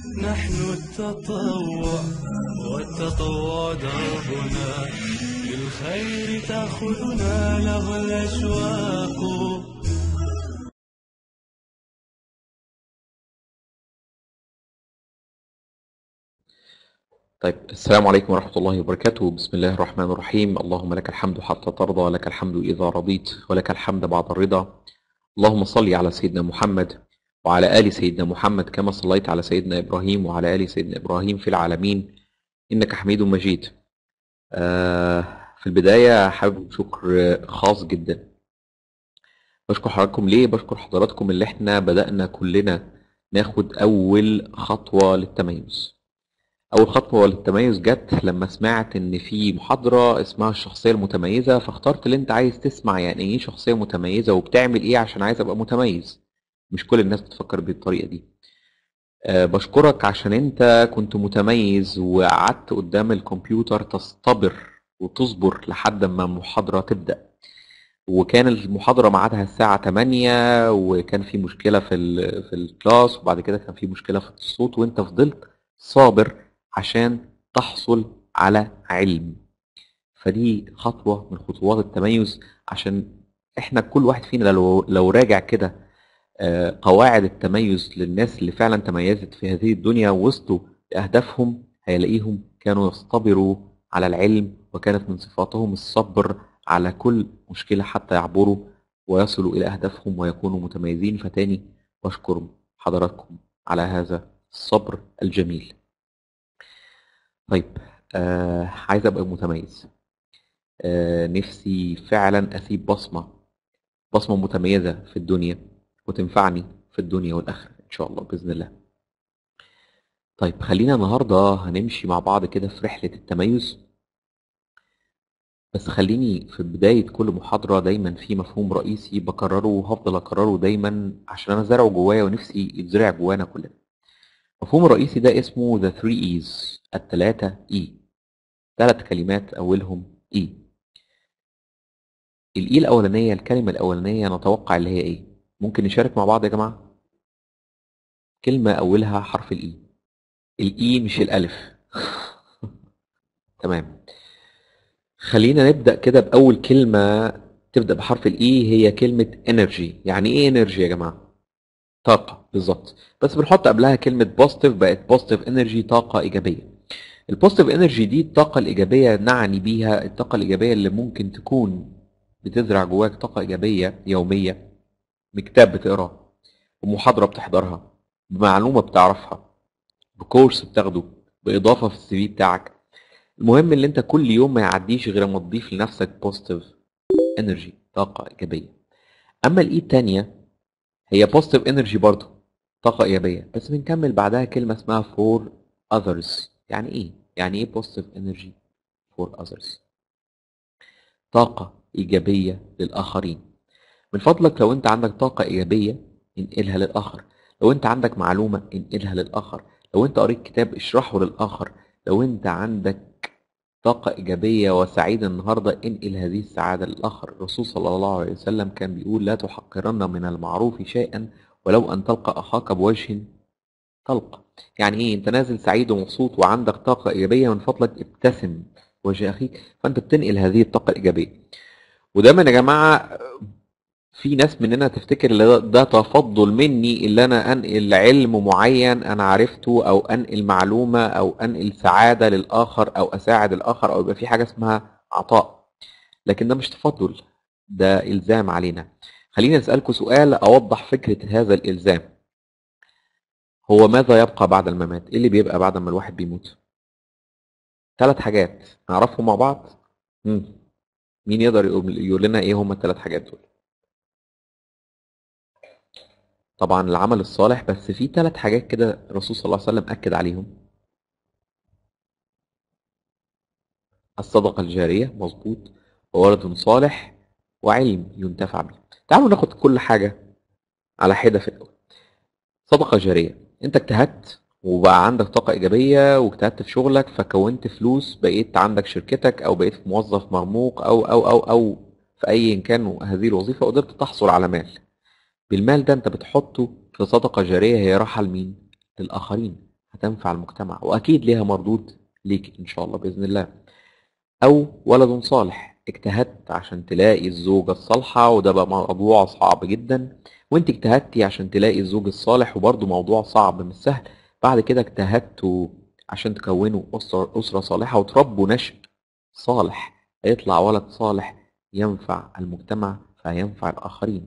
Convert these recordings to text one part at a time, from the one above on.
نحن التطوع والتطوع دربنا للخير تأخذنا له الأشواق طيب السلام عليكم ورحمة الله وبركاته بسم الله الرحمن الرحيم اللهم لك الحمد حتى ترضى لك الحمد إذا رضيت ولك الحمد بعد الرضا اللهم صل على سيدنا محمد وعلى آل سيدنا محمد كما صليت على سيدنا إبراهيم وعلى آل سيدنا إبراهيم في العالمين إنك حميد مجيد آه، في البداية حابب شكر خاص جدا بشكر حضراتكم ليه بشكر حضراتكم اللي احنا بدأنا كلنا ناخد أول خطوة للتميز أول خطوة للتميز جت لما سمعت إن في محاضرة اسمها الشخصية المتميزة فاخترت اللي أنت عايز تسمع يعني إيه شخصية متميزة وبتعمل إيه عشان عايز أبقى متميز مش كل الناس بتفكر بالطريقة دي أه بشكرك عشان أنت كنت متميز وقعدت قدام الكمبيوتر تستبر وتصبر لحد ما المحاضرة تبدأ وكان المحاضرة ميعادها الساعة 8 وكان في مشكلة في ال في الكلاس وبعد كده كان في مشكلة في الصوت وأنت فضلت صابر عشان تحصل على علم فدي خطوة من خطوات التميز عشان احنا كل واحد فينا لو, لو راجع كده آه، قواعد التميز للناس اللي فعلا تميزت في هذه الدنيا ووصلوا لأهدافهم هيلاقيهم كانوا يصطبروا على العلم وكانت من صفاتهم الصبر على كل مشكلة حتى يعبروا ويصلوا إلى أهدافهم ويكونوا متميزين فتاني بشكر حضراتكم على هذا الصبر الجميل طيب آه عايز ابقى متميز آه نفسي فعلا اسيب بصمه بصمه متميزه في الدنيا وتنفعني في الدنيا والاخره ان شاء الله باذن الله طيب خلينا النهارده هنمشي مع بعض كده في رحله التميز بس خليني في بداية كل محاضرة دايما في مفهوم رئيسي بكرره وهفضل أكرره دايما عشان أنا زرعه جوايا ونفسي يتزرع جوانا كلنا المفهوم الرئيسي ده اسمه the three E's التلاتة E ثلاث كلمات أولهم E الإي الأولانية الكلمة الأولانية نتوقع اللي هي إيه؟ ممكن نشارك مع بعض يا جماعة؟ كلمة أولها حرف الإي الإي مش الألف تمام خلينا نبدأ كده بأول كلمة تبدأ بحرف الإي هي كلمة energy يعني إيه energy يا جماعة؟ طاقة بالظبط بس بنحط قبلها كلمة بوزيتيف بقت بوزيتيف انرجي طاقة إيجابية البوزيتيف انرجي دي الطاقة الإيجابية نعني بيها الطاقة الإيجابية اللي ممكن تكون بتزرع جواك طاقة إيجابية يومية بكتاب بتقراه بمحاضرة بتحضرها بمعلومة بتعرفها بكورس بتاخده بإضافة في السي في بتاعك المهم اللي انت كل يوم ما يعديش غير ما تضيف لنفسك بوزيتيف انرجي طاقة إيجابية أما الإي التانية هي positive energy برضه طاقة إيجابية بس بنكمل بعدها كلمة اسمها for others يعني إيه؟ يعني إيه positive energy for others؟ طاقة إيجابية للآخرين من فضلك لو أنت عندك طاقة إيجابية انقلها للآخر لو أنت عندك معلومة انقلها للآخر لو أنت قريت كتاب اشرحه للآخر لو أنت عندك طاقة إيجابية وسعيد النهاردة انقل هذه السعادة للآخر الرسول صلى الله عليه وسلم كان بيقول لا تحقرن من المعروف شيئا ولو أن تلقى أخاك بوجه طلق يعني إيه أنت نازل سعيد ومبسوط وعندك طاقة إيجابية من فضلك ابتسم وجه أخيك فأنت بتنقل هذه الطاقة الإيجابية ودايما يا جماعة في ناس مننا تفتكر ان ده, ده تفضل مني اللي انا انقل علم معين انا عرفته او انقل معلومه او انقل سعاده للاخر او اساعد الاخر او يبقى في حاجه اسمها عطاء لكن ده مش تفضل ده الزام علينا خليني اسالكم سؤال اوضح فكره هذا الالزام هو ماذا يبقى بعد الممات ايه اللي بيبقى بعد ما الواحد بيموت ثلاث حاجات نعرفهم مع بعض مم. مين يقدر يقول لنا ايه هم الثلاث حاجات دول طبعا العمل الصالح بس في ثلاث حاجات كده الرسول صلى الله عليه وسلم أكد عليهم الصدقة الجارية مظبوط وولد صالح وعلم ينتفع به تعالوا ناخد كل حاجة على حدة في الأول صدقة جارية انت اجتهدت وبقى عندك طاقة إيجابية واجتهدت في شغلك فكونت فلوس بقيت عندك شركتك أو بقيت موظف مرموق أو أو أو أو في أي كان هذه الوظيفة قدرت تحصل على مال بالمال ده انت بتحطه في صدقة جارية هي راحة لمين؟ للآخرين هتنفع المجتمع واكيد ليها مردود ليك ان شاء الله باذن الله او ولد صالح اجتهدت عشان تلاقي الزوجة الصالحة وده بقى موضوع صعب جدا وانت اجتهدتي عشان تلاقي الزوج الصالح وبرضه موضوع صعب مش سهل بعد كده اجتهدتوا عشان تكونوا أسرة, أسرة صالحة وتربوا نشء صالح هيطلع ولد صالح ينفع المجتمع فينفع الآخرين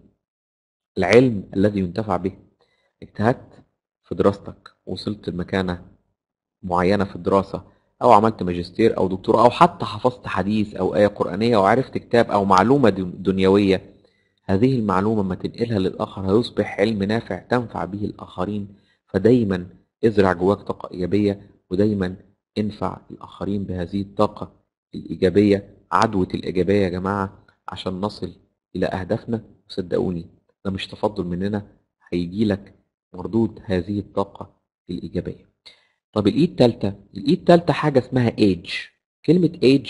العلم الذي ينتفع به اجتهدت في دراستك وصلت لمكانة معينة في الدراسة أو عملت ماجستير أو دكتوراه أو حتى حفظت حديث أو آية قرآنية أو عرفت كتاب أو معلومة دن- دنيوية هذه المعلومة ما تنقلها للآخر هيصبح علم نافع تنفع به الآخرين فدايما ازرع جواك طاقة إيجابية ودايما انفع الآخرين بهذه الطاقة الإيجابية عدوة الإيجابية يا جماعة عشان نصل إلى أهدافنا وصدقوني ده مش تفضل مننا هيجيلك مردود هذه الطاقة الإيجابية طب الإي التالتة الإي التالتة حاجة اسمها age كلمة age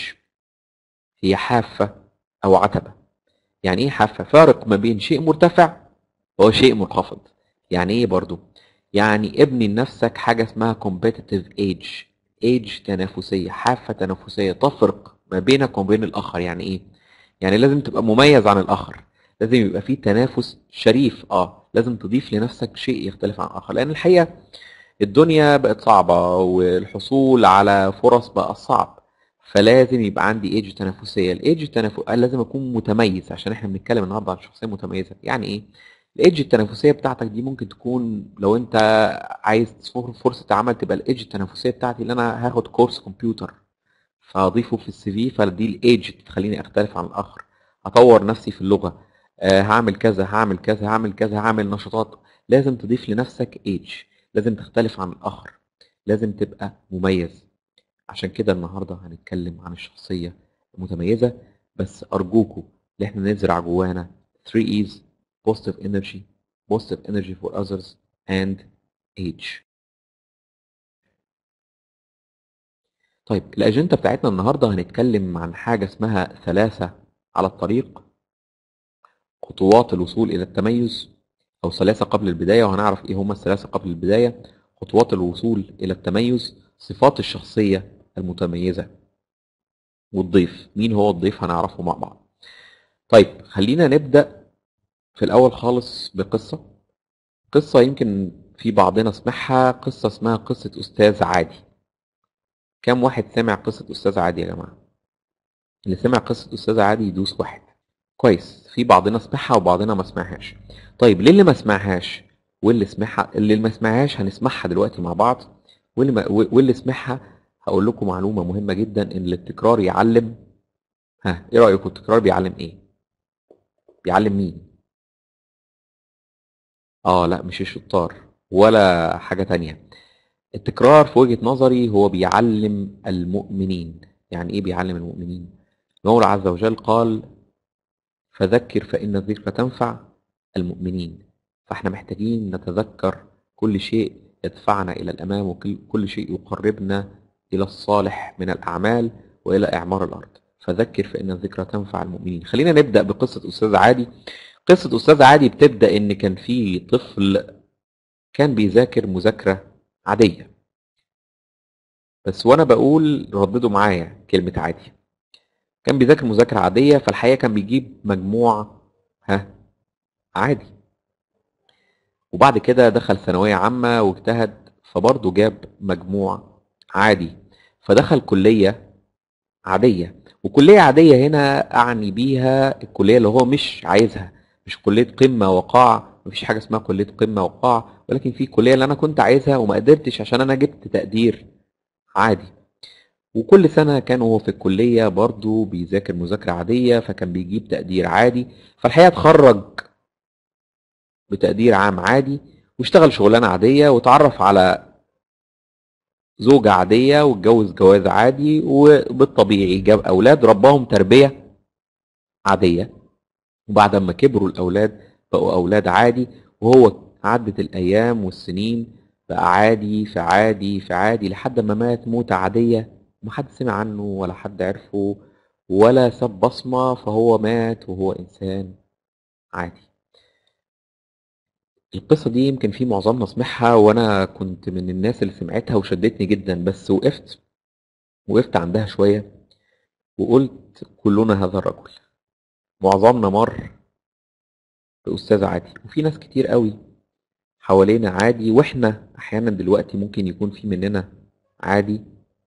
هي حافة أو عتبة يعني إيه حافة فارق ما بين شيء مرتفع وشيء منخفض يعني إيه برضو يعني ابني لنفسك حاجة اسمها competitive age age تنافسية حافة تنافسية تفرق ما بينك وبين الآخر يعني إيه يعني لازم تبقى مميز عن الآخر لازم يبقى فيه تنافس شريف اه لازم تضيف لنفسك شيء يختلف عن الآخر لأن الحقيقة الدنيا بقت صعبة والحصول على فرص بقى صعب فلازم يبقى عندي ايدج تنافسية الايدج التنافسية لازم اكون متميز عشان احنا بنتكلم النهارده عن شخصية متميزة يعني ايه الايدج التنافسية بتاعتك دي ممكن تكون لو انت عايز فرصة عمل تبقى الايدج التنافسية بتاعتي اللي انا هاخد كورس كمبيوتر فاضيفه في السي في فدي الايدج تخليني اختلف عن الاخر اطور نفسي في اللغة آه، هعمل كذا هعمل كذا هعمل كذا هعمل نشاطات لازم تضيف لنفسك ايدج لازم تختلف عن الآخر لازم تبقى مميز عشان كده النهاردة هنتكلم عن الشخصية المتميزة بس أرجوكوا إن إحنا نزرع جوانا 3 E's positive energy positive energy for others and age طيب الأجندة بتاعتنا النهاردة هنتكلم عن حاجة اسمها ثلاثة على الطريق خطوات الوصول إلى التميز أو ثلاثة قبل البداية وهنعرف إيه هما الثلاثة قبل البداية خطوات الوصول إلى التميز صفات الشخصية المتميزة والضيف مين هو الضيف هنعرفه مع بعض طيب خلينا نبدأ في الأول خالص بقصة قصة يمكن في بعضنا سمعها قصة اسمها قصة أستاذ عادي كم واحد سمع قصة أستاذ عادي يا جماعة اللي سمع قصة أستاذ عادي يدوس واحد كويس في بعضنا سمعها وبعضنا ما سمعهاش طيب ليه اللي ما سمعهاش واللي سمعها اللي ما سمعهاش هنسمعها دلوقتي مع بعض واللي ما... واللي سمعها هقول لكم معلومة مهمة جدا ان التكرار يعلم ها ايه رأيكم التكرار بيعلم ايه بيعلم مين اه لا مش الشطار ولا حاجة تانية التكرار في وجهة نظري هو بيعلم المؤمنين يعني ايه بيعلم المؤمنين المولى عز وجل قال فذكر فإن الذكر تنفع المؤمنين فاحنا محتاجين نتذكر كل شيء يدفعنا إلى الأمام وكل شيء يقربنا إلى الصالح من الأعمال وإلى إعمار الأرض فذكر فإن الذكرى تنفع المؤمنين خلينا نبدأ بقصة أستاذ عادي قصة أستاذ عادي بتبدأ إن كان في طفل كان بيذاكر مذاكرة عادية بس وأنا بقول رددوا معايا كلمة عادي كان بيذاكر مذاكرة عادية فالحقيقة كان بيجيب مجموع ها عادي وبعد كده دخل ثانوية عامة واجتهد فبرضه جاب مجموع عادي فدخل كلية عادية وكلية عادية هنا أعني بيها الكلية اللي هو مش عايزها مش كلية قمة وقاع مفيش حاجة اسمها كلية قمة وقاع ولكن في كلية اللي أنا كنت عايزها وما قدرتش عشان أنا جبت تقدير عادي وكل سنة كان هو في الكلية برضه بيذاكر مذاكرة عادية فكان بيجيب تقدير عادي فالحقيقة اتخرج بتقدير عام عادي واشتغل شغلانة عادية وتعرف على زوجة عادية واتجوز جواز عادي وبالطبيعي جاب أولاد رباهم تربية عادية وبعد ما كبروا الأولاد بقوا أولاد عادي وهو عدت الأيام والسنين بقى عادي في عادي في عادي لحد ما مات موتة عادية ومحد سمع عنه ولا حد عرفه ولا ساب بصمة فهو مات وهو إنسان عادي القصة دي يمكن في معظمنا سمعها وأنا كنت من الناس اللي سمعتها وشدتني جدا بس وقفت وقفت عندها شوية وقلت كلنا هذا الرجل معظمنا مر بأستاذ عادي وفي ناس كتير قوي حوالينا عادي واحنا احيانا دلوقتي ممكن يكون في مننا عادي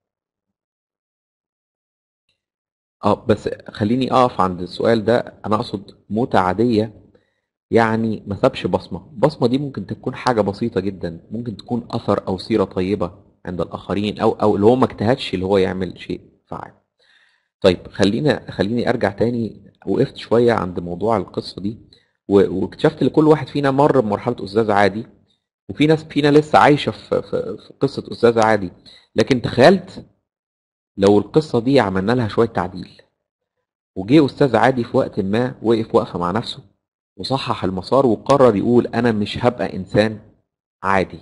اه بس خليني اقف عند السؤال ده انا اقصد موتة عادية يعني ما سابش بصمة بصمة دي ممكن تكون حاجة بسيطة جدا ممكن تكون اثر او سيرة طيبة عند الاخرين او او اللي هو ما اجتهدش اللي هو يعمل شيء فعال طيب خلينا خليني ارجع تاني وقفت شوية عند موضوع القصة دي و- واكتشفت ان كل واحد فينا مر بمرحلة استاذ عادي وفي ناس فينا لسه عايشة في, في, في قصة استاذ عادي لكن تخيلت لو القصة دي عملنا لها شوية تعديل وجه أستاذ عادي في وقت ما وقف وقفة مع نفسه وصحح المسار وقرر يقول أنا مش هبقى إنسان عادي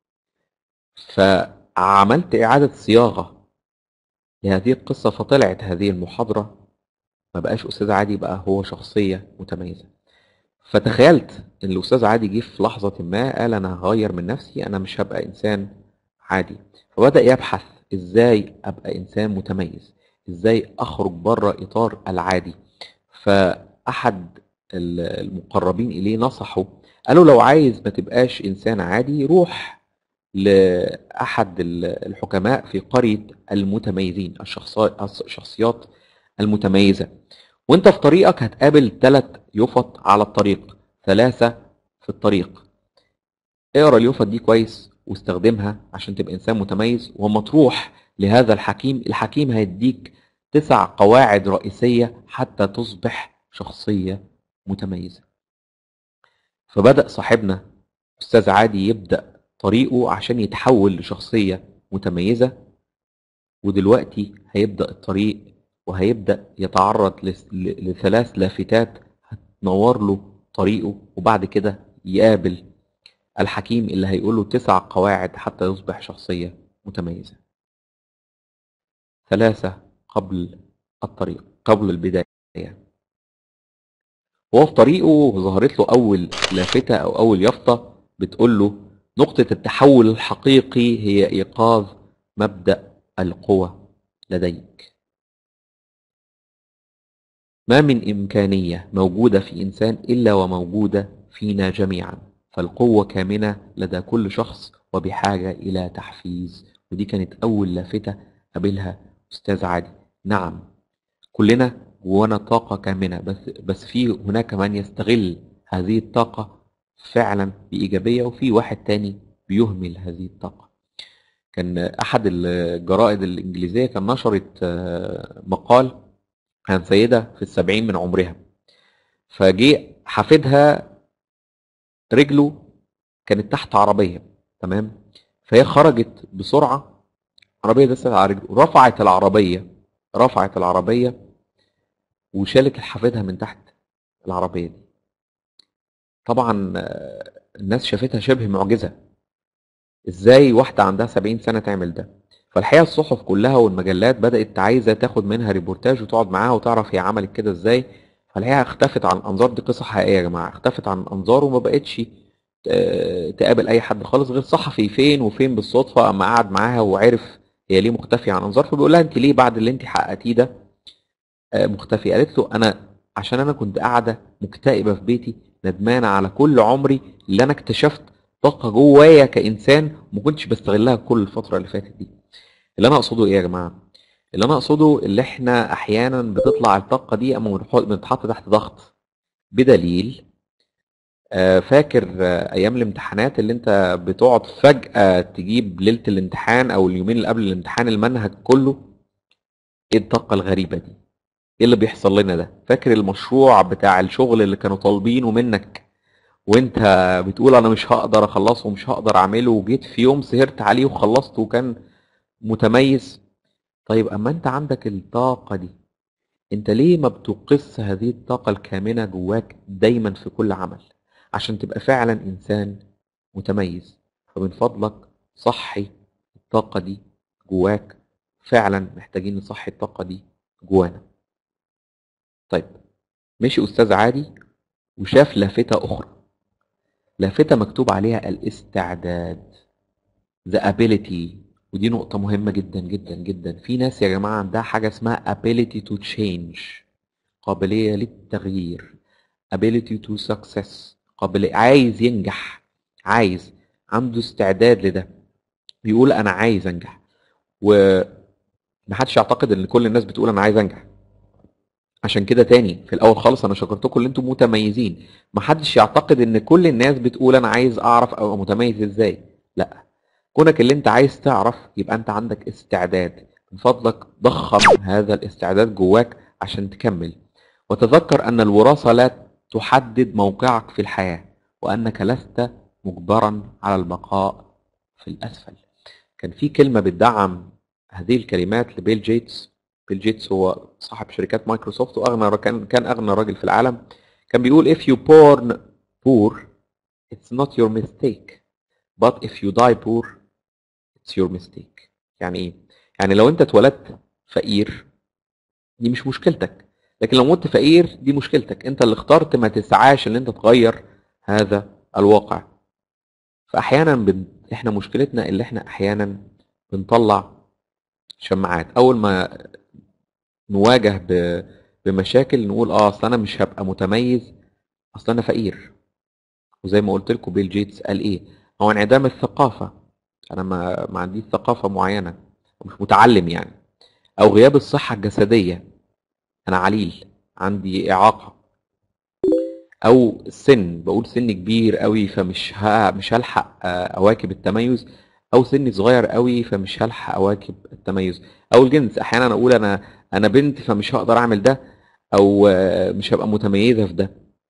فعملت إعادة صياغة لهذه القصة فطلعت هذه المحاضرة ما بقاش أستاذ عادي بقى هو شخصية متميزة فتخيلت ان الاستاذ عادي جه في لحظه ما قال انا هغير من نفسي انا مش هبقى انسان عادي فبدا يبحث ازاي ابقى انسان متميز ازاي اخرج بره اطار العادي فاحد ال- المقربين اليه نصحه قالوا لو عايز ما تبقاش انسان عادي روح لاحد ال- الحكماء في قريه المتميزين الشخصا- الشخصيات المتميزه وانت في طريقك هتقابل ثلاث يفط على الطريق ثلاثة في الطريق اقرا اليفط دي كويس واستخدمها عشان تبقى انسان متميز وما تروح لهذا الحكيم الحكيم هيديك تسع قواعد رئيسية حتى تصبح شخصية متميزة فبدأ صاحبنا أستاذ عادي يبدأ طريقه عشان يتحول لشخصية متميزة ودلوقتي هيبدأ الطريق وهيبدأ يتعرض لس- ل- لثلاث لافتات هتنور له طريقه وبعد كده يقابل الحكيم اللي هيقول له تسع قواعد حتى يصبح شخصية متميزة ثلاثة قبل الطريق قبل البداية وهو في طريقه ظهرت له أول لافتة أو أول يافطة بتقول له نقطة التحول الحقيقي هي إيقاظ مبدأ القوة لديك ما من إمكانية موجودة في إنسان إلا وموجودة فينا جميعا فالقوة كامنة لدى كل شخص وبحاجة إلى تحفيز ودي كانت أول لافتة قابلها أستاذ عادي نعم كلنا جوانا طاقة كامنة بس بس في هناك من يستغل هذه الطاقة فعلا بإيجابية وفي واحد تاني بيهمل هذه الطاقة كان أحد الجرائد الإنجليزية كان نشرت آه، مقال عن سيدة في السبعين من عمرها فجه حفيدها رجله كانت تحت عربية تمام فهي خرجت بسرعة عربية دست على رجله رفعت العربية رفعت العربية وشالت حفيدها من تحت العربية دي طبعا آه، الناس شافتها شبه معجزة ازاي واحدة عندها 70 سنة تعمل ده فالحقيقة الصحف كلها والمجلات بدأت عايزة تاخد منها ريبورتاج وتقعد معاها وتعرف هي عملت كده ازاي فالحقيقة اختفت عن الأنظار دي قصة حقيقية يا جماعة اختفت عن الأنظار وما بقتش آه، تقابل أي حد خالص غير صحفي فين وفين بالصدفة أما قعد معاها وعرف هي ليه مختفية عن الأنظار فبيقول لها أنت ليه بعد اللي أنت حققتيه ده آه، مختفية قالت له أنا عشان أنا كنت قاعدة مكتئبة في بيتي ندمانة على كل عمري اللي أنا اكتشفت طاقة جوايا كإنسان وما كنتش بستغلها كل الفترة اللي فاتت دي اللي أنا أقصده إيه يا جماعة؟ اللي أنا أقصده اللي إحنا أحيانا بتطلع الطاقة دي أما بنح- بنتحط تحت ضغط بدليل آه، فاكر آه، أيام الامتحانات اللي أنت بتقعد فجأة تجيب ليلة الامتحان أو اليومين اللي قبل الامتحان المنهج كله إيه الطاقة الغريبة دي؟ ايه اللي بيحصل لنا ده فاكر المشروع بتاع الشغل اللي كانوا طالبينه منك وانت بتقول انا مش هقدر اخلصه ومش هقدر اعمله وجيت في يوم سهرت عليه وخلصته وكان متميز طيب اما انت عندك الطاقة دي انت ليه ما بتقص هذه الطاقة الكامنة جواك دايما في كل عمل عشان تبقى فعلا انسان متميز فمن فضلك صحي الطاقة دي جواك فعلا محتاجين نصحي الطاقة دي جوانا طيب مشي أستاذ عادي وشاف لافتة أخرى لافتة مكتوب عليها الاستعداد the ability ودي نقطة مهمة جدا جدا جدا في ناس يا جماعة عندها حاجة اسمها ability to change قابلية للتغيير ability to success قابلية عايز ينجح عايز عنده استعداد لده بيقول انا عايز انجح ومحدش يعتقد ان كل الناس بتقول انا عايز انجح عشان كده تاني في الاول خالص انا شكرتكم ان انتم متميزين محدش يعتقد ان كل الناس بتقول انا عايز اعرف ابقى متميز ازاي لا كونك اللي انت عايز تعرف يبقى انت عندك استعداد من فضلك ضخم هذا الاستعداد جواك عشان تكمل وتذكر ان الوراثة لا تحدد موقعك في الحياة وانك لست مجبرا على البقاء في الاسفل كان في كلمة بتدعم هذه الكلمات لبيل جيتس بيل جيتس هو صاحب شركات مايكروسوفت واغنى كان كان اغنى راجل في العالم كان بيقول if you born poor it's not your mistake but if you die poor it's your mistake يعني ايه يعني لو انت اتولدت فقير دي مش مشكلتك لكن لو مت فقير دي مشكلتك انت اللي اخترت ما تسعاش ان انت تغير هذا الواقع فاحيانا بن... احنا مشكلتنا اللي احنا احيانا بنطلع شماعات اول ما نواجه ب... بمشاكل نقول اه اصل انا مش هبقى متميز اصل انا فقير وزي ما قلت لكم بيل جيتس قال ايه هو انعدام الثقافه انا ما, ما عنديش ثقافه معينه مش متعلم يعني او غياب الصحه الجسديه انا عليل عندي اعاقه او السن بقول سن كبير قوي فمش ها مش هلحق اواكب التميز او سني صغير قوي فمش هلحق اواكب التميز او الجنس احيانا اقول انا انا بنت فمش هقدر اعمل ده او مش هبقى متميزه في ده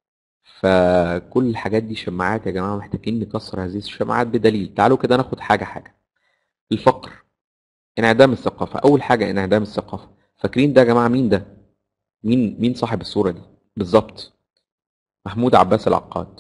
فكل الحاجات دي شماعات يا جماعه محتاجين نكسر هذه الشماعات بدليل تعالوا كده ناخد حاجه حاجه الفقر انعدام الثقافه اول حاجه انعدام الثقافه فاكرين ده يا جماعه مين ده مين مين صاحب الصوره دي بالظبط محمود عباس العقاد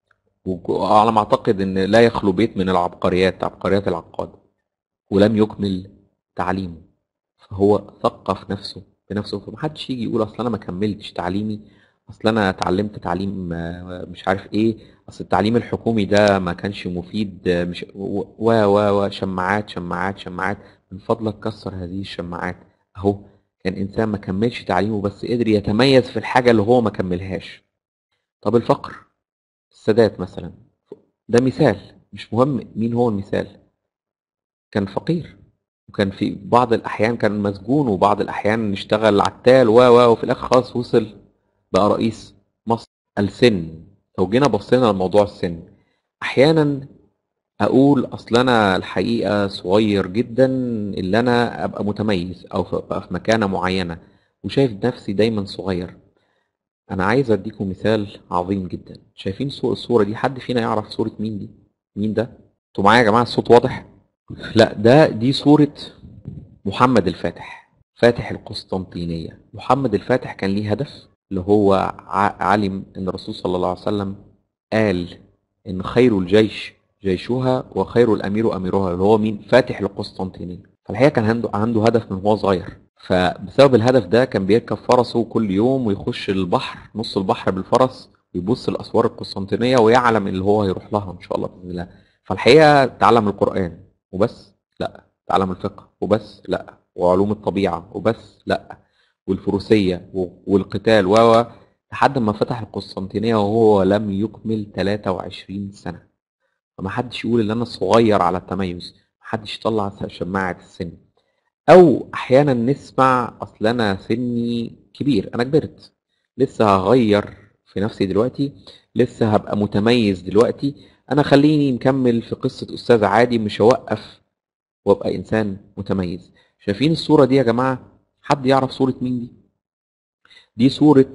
وعلى ما اعتقد ان لا يخلو بيت من العبقريات عبقريات العقاد ولم يكمل تعليمه فهو ثقف نفسه بنفسه فمحدش يجي يقول اصل انا ما كملتش تعليمي اصل انا اتعلمت تعليم مش عارف ايه اصل التعليم الحكومي ده ما كانش مفيد مش و و و شماعات شماعات شماعات من فضلك كسر هذه الشماعات اهو كان انسان ما كملش تعليمه بس قدر يتميز في الحاجه اللي هو ما كملهاش طب الفقر السادات مثلا ده مثال مش مهم مين هو المثال كان فقير وكان في بعض الاحيان كان مسجون وبعض الاحيان اشتغل عتال و و وفي الاخر خلاص وصل بقى رئيس مصر السن لو جينا بصينا لموضوع السن احيانا اقول اصل انا الحقيقه صغير جدا اللي انا ابقى متميز او ابقى في مكانه معينه وشايف نفسي دايما صغير انا عايز اديكم مثال عظيم جدا شايفين الصوره دي حد فينا يعرف صوره مين دي مين ده انتوا معايا يا جماعه الصوت واضح لا ده دي صوره محمد الفاتح فاتح القسطنطينيه محمد الفاتح كان ليه هدف اللي هو علم ان الرسول صلى الله عليه وسلم قال ان خير الجيش جيشها وخير الامير اميرها اللي هو مين فاتح القسطنطينيه فالحقيقه كان عنده عنده هدف من هو صغير فبسبب الهدف ده كان بيركب فرسه كل يوم ويخش البحر نص البحر بالفرس ويبص الاسوار القسطنطينيه ويعلم اللي هو هيروح لها ان شاء الله باذن الله فالحقيقه تعلم القران وبس لا تعلم الفقه وبس لا وعلوم الطبيعه وبس لا والفروسيه والقتال و لحد ما فتح القسطنطينيه وهو لم يكمل 23 سنه فما حدش يقول ان انا صغير على التميز ما حدش يطلع شماعه السن او احيانا نسمع اصل انا سني كبير انا كبرت لسه هغير في نفسي دلوقتي لسه هبقى متميز دلوقتي انا خليني نكمل في قصة استاذ عادي مش هوقف وابقى انسان متميز شايفين الصورة دي يا جماعة حد يعرف صورة مين دي دي صورة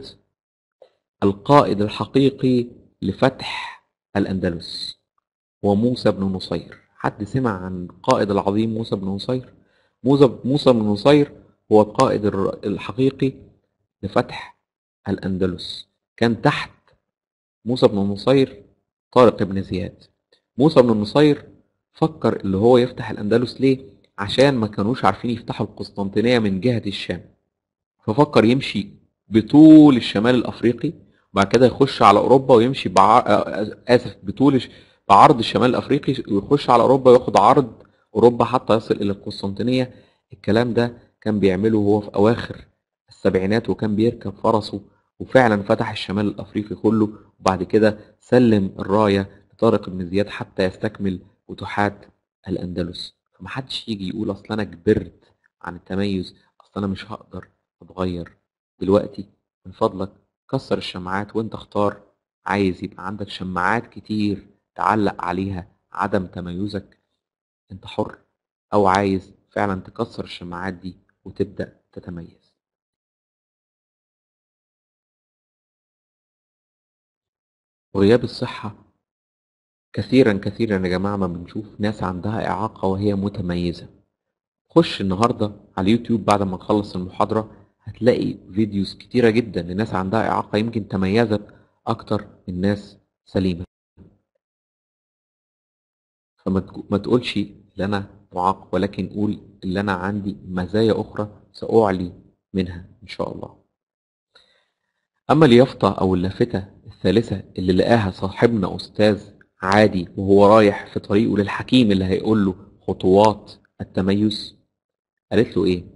القائد الحقيقي لفتح الاندلس وموسى بن نصير حد سمع عن القائد العظيم موسى بن نصير موسى موسى بن نصير هو القائد الحقيقي لفتح الأندلس كان تحت موسى بن نصير طارق بن زياد موسى بن نصير فكر اللي هو يفتح الأندلس ليه عشان ما كانوش عارفين يفتحوا القسطنطينية من جهة الشام ففكر يمشي بطول الشمال الأفريقي وبعد كده يخش على اوروبا ويمشي بعر... اسف بطول بعرض الشمال الافريقي ويخش على اوروبا وياخد عرض اوروبا حتى يصل الى القسطنطينيه الكلام ده كان بيعمله وهو في اواخر السبعينات وكان بيركب فرسه وفعلا فتح الشمال الافريقي كله وبعد كده سلم الرايه لطارق بن زياد حتى يستكمل فتوحات الاندلس فمحدش يجي يقول اصل انا كبرت عن التميز اصل انا مش هقدر اتغير دلوقتي من فضلك كسر الشماعات وانت اختار عايز يبقى عندك شماعات كتير تعلق عليها عدم تميزك انت حر او عايز فعلا تكسر الشماعات دي وتبدأ تتميز وغياب الصحة كثيرا كثيرا يا جماعة ما بنشوف ناس عندها إعاقة وهي متميزة خش النهاردة على اليوتيوب بعد ما نخلص المحاضرة هتلاقي فيديوز كتيرة جدا لناس عندها إعاقة يمكن تميزت أكتر من ناس سليمة فما تك- ما تقولش اللي أنا معاق ولكن قول اللي أنا عندي مزايا أخرى سأعلي منها إن شاء الله أما اليافطة أو اللافتة الثالثة اللي لقاها صاحبنا أستاذ عادي وهو رايح في طريقه للحكيم اللي هيقول له خطوات التميز قالت له إيه؟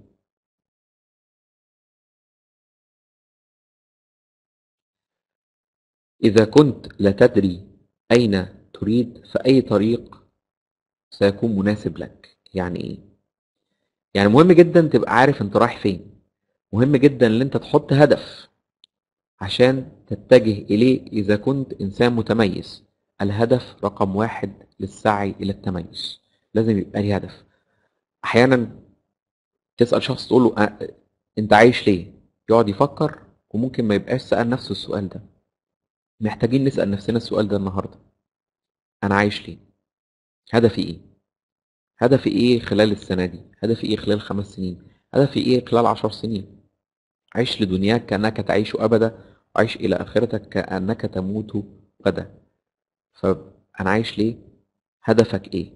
إذا كنت لا تدري أين تريد فأي طريق سيكون مناسب لك يعني إيه؟ يعني مهم جدا تبقى عارف أنت رايح فين مهم جدا ان انت تحط هدف عشان تتجه اليه اذا كنت انسان متميز الهدف رقم واحد للسعي الى التميز لازم يبقى لي هدف احيانا تسال شخص تقول له أ- انت عايش ليه يقعد يفكر وممكن ما يبقاش سال نفسه السؤال ده محتاجين نسال نفسنا السؤال ده النهارده انا عايش ليه هدفي ايه هدفي ايه خلال السنه دي هدفي ايه خلال خمس سنين هدفي ايه خلال عشر سنين عيش لدنياك كأنك تعيش أبدا وعيش إلى آخرتك كأنك تموت غدا فأنا عايش ليه؟ هدفك إيه؟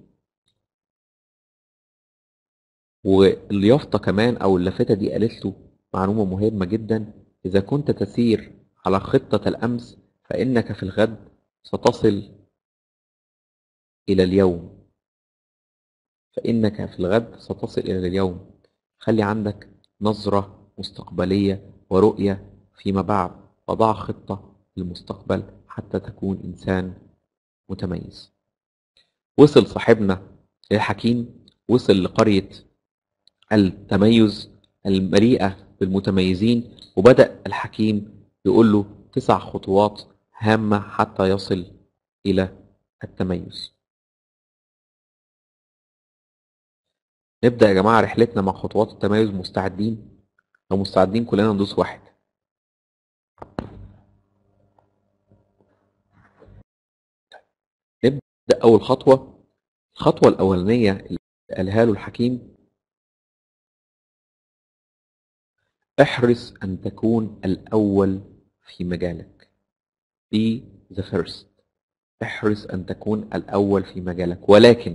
واليافطة كمان أو اللافتة دي قالت له معلومة مهمة جدا إذا كنت تسير على خطة الأمس فإنك في الغد ستصل إلى اليوم فإنك في الغد ستصل إلى اليوم خلي عندك نظرة مستقبلية ورؤية فيما بعد وضع خطة للمستقبل حتى تكون إنسان متميز وصل صاحبنا الحكيم وصل لقرية التميز المليئة بالمتميزين وبدأ الحكيم يقول له تسع خطوات هامة حتى يصل إلى التميز نبدأ يا جماعة رحلتنا مع خطوات التميز مستعدين لو مستعدين كلنا ندوس واحد نبدأ أول خطوة الخطوة الأولانية اللي قالها له الحكيم احرص أن تكون الأول في مجالك be the first احرص أن تكون الأول في مجالك ولكن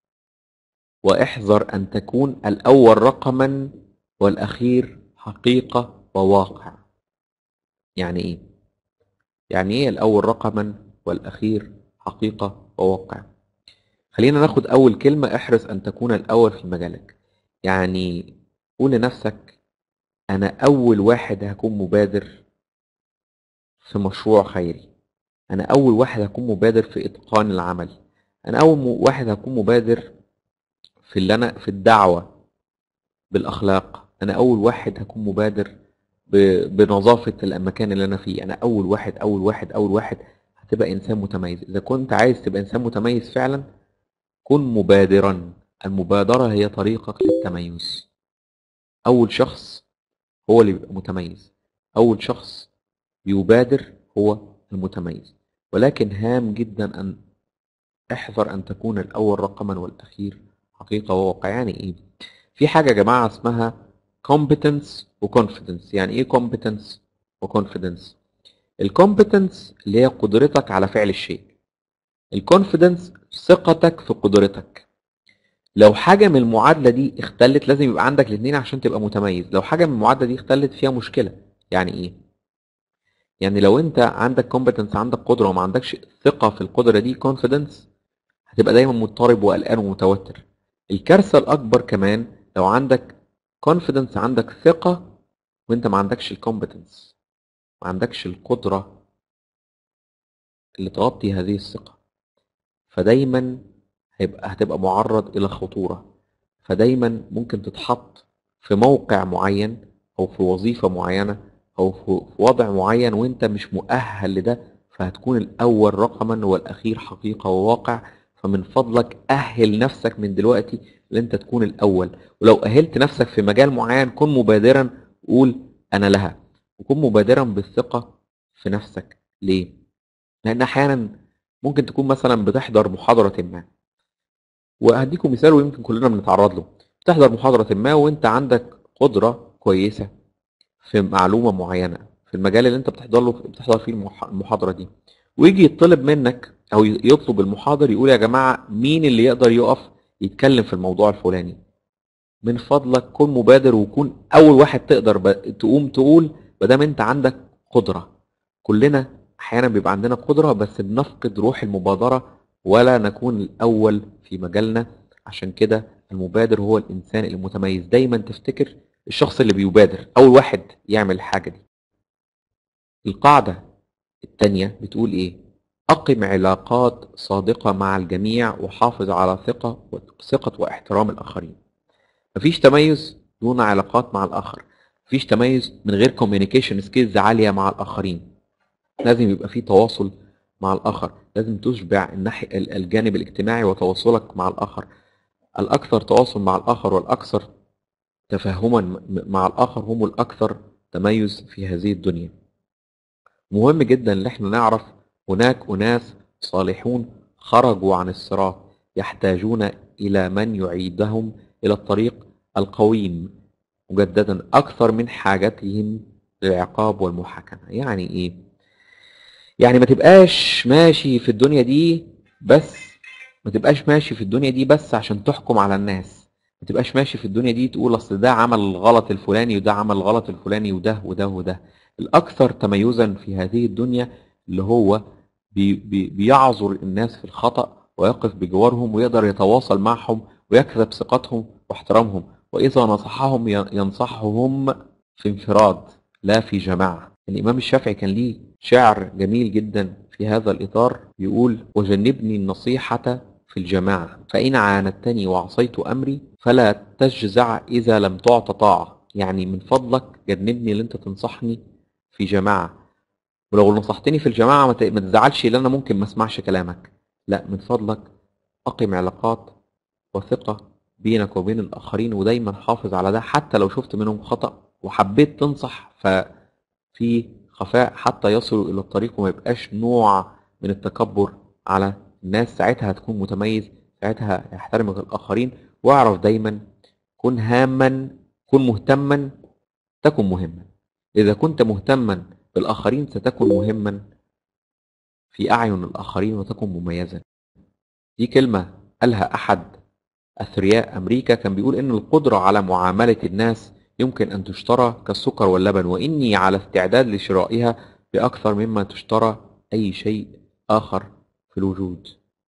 واحذر أن تكون الأول رقما والأخير حقيقة وواقع يعني إيه؟ يعني إيه الأول رقما والأخير حقيقة وواقع خلينا ناخد أول كلمة احرص أن تكون الأول في مجالك يعني قول لنفسك أنا أول واحد هكون مبادر في مشروع خيري أنا أول واحد هكون مبادر في إتقان العمل أنا أول م- واحد هكون مبادر في اللي أنا في الدعوة بالأخلاق أنا أول واحد هكون مبادر ب- بنظافة المكان اللي أنا فيه أنا أول واحد أول واحد أول واحد هتبقى إنسان متميز إذا كنت عايز تبقى إنسان متميز فعلا كن مبادرا المبادرة هي طريقك للتميز أول شخص هو اللي بيبقى متميز أول شخص بيبادر هو المتميز ولكن هام جدا أن احذر أن تكون الأول رقما والأخير حقيقة وواقع يعني إيه؟ في حاجة يا جماعة اسمها competence و confidence يعني إيه competence و confidence؟ الcompetence اللي هي قدرتك على فعل الشيء الكونفيدنس ثقتك في قدرتك لو حاجة من المعادلة دي اختلت لازم يبقى عندك الاثنين عشان تبقى متميز لو حاجة من المعادلة دي اختلت فيها مشكلة يعني ايه يعني لو انت عندك كومبتنس عندك قدره وما عندكش ثقه في القدره دي كونفيدنس هتبقى دايما مضطرب وقلقان ومتوتر الكارثه الاكبر كمان لو عندك كونفيدنس عندك ثقه وانت ما عندكش الكومبتنس ما عندكش القدره اللي تغطي هذه الثقه فدايما هيبقى هتبقى معرض الى خطوره فدايما ممكن تتحط في موقع معين او في وظيفه معينه او في في وضع معين وانت مش مؤهل لده فهتكون الاول رقما والاخير حقيقه وواقع فمن فضلك اهل نفسك من دلوقتي ان انت تكون الاول ولو اهلت نفسك في مجال معين كن مبادرا قول انا لها وكن مبادرا بالثقه في نفسك ليه لان احيانا ممكن تكون مثلا بتحضر محاضره ما وهديكم مثال ويمكن كلنا بنتعرض له بتحضر محاضره ما وانت عندك قدره كويسه في معلومه معينه في المجال اللي انت بتحضر له بتحضر فيه المح- المحاضره دي ويجي يطلب منك او يطلب المحاضر يقول يا جماعه مين اللي يقدر يقف يتكلم في الموضوع الفلاني من فضلك كن مبادر وكون اول واحد تقدر ب- تقوم تقول ما دام انت عندك قدره كلنا احيانا بيبقى عندنا قدره بس بنفقد روح المبادره ولا نكون الاول في مجالنا عشان كده المبادر هو الانسان المتميز دايما تفتكر الشخص اللي بيبادر اول واحد يعمل الحاجه دي القاعده التانية بتقول ايه اقم علاقات صادقه مع الجميع وحافظ على ثقه ثقه واحترام الاخرين مفيش تميز دون علاقات مع الاخر مفيش تميز من غير كوميونيكيشن سكيلز عاليه مع الاخرين لازم يبقى في تواصل مع الاخر لازم تشبع الناحيه الجانب الاجتماعي وتواصلك مع الاخر الاكثر تواصل مع الاخر والاكثر تفهما م- مع الاخر هم الاكثر تميز في هذه الدنيا مهم جدا ان احنا نعرف هناك اناس صالحون خرجوا عن الصراط يحتاجون الى من يعيدهم الى الطريق القويم مجددا اكثر من حاجتهم للعقاب والمحاكمه يعني ايه يعني ما تبقاش ماشي في الدنيا دي بس ما تبقاش ماشي في الدنيا دي بس عشان تحكم على الناس ما تبقاش ماشي في الدنيا دي تقول اصل ده عمل الغلط الفلاني وده عمل الغلط الفلاني وده وده وده الاكثر تميزا في هذه الدنيا اللي هو بي بي بيعذر الناس في الخطأ ويقف بجوارهم ويقدر يتواصل معهم ويكسب ثقتهم واحترامهم واذا نصحهم ي- ينصحهم في انفراد لا في جماعه الامام الشافعي كان ليه شعر جميل جدا في هذا الاطار يقول وجنبني النصيحه في الجماعه فان عاندتني وعصيت امري فلا تجزع اذا لم تعط طاعه يعني من فضلك جنبني اللي انت تنصحني في جماعه ولو نصحتني في الجماعه ما ت- ما تزعلش لان انا ممكن ما اسمعش كلامك لا من فضلك اقم علاقات وثقه بينك وبين الاخرين ودايما حافظ على ده حتى لو شفت منهم خطا وحبيت تنصح ففي خفاء حتى يصلوا الى الطريق وما يبقاش نوع من التكبر على الناس ساعتها هتكون متميز ساعتها يحترمك الاخرين واعرف دايما كن هاما كن مهتما تكن مهما اذا كنت مهتما بالاخرين ستكن مهما في اعين الاخرين وتكن مميزا دي كلمه قالها احد اثرياء امريكا كان بيقول ان القدره على معامله الناس يمكن ان تشترى كالسكر واللبن واني على استعداد لشرائها باكثر مما تشترى اي شيء اخر في الوجود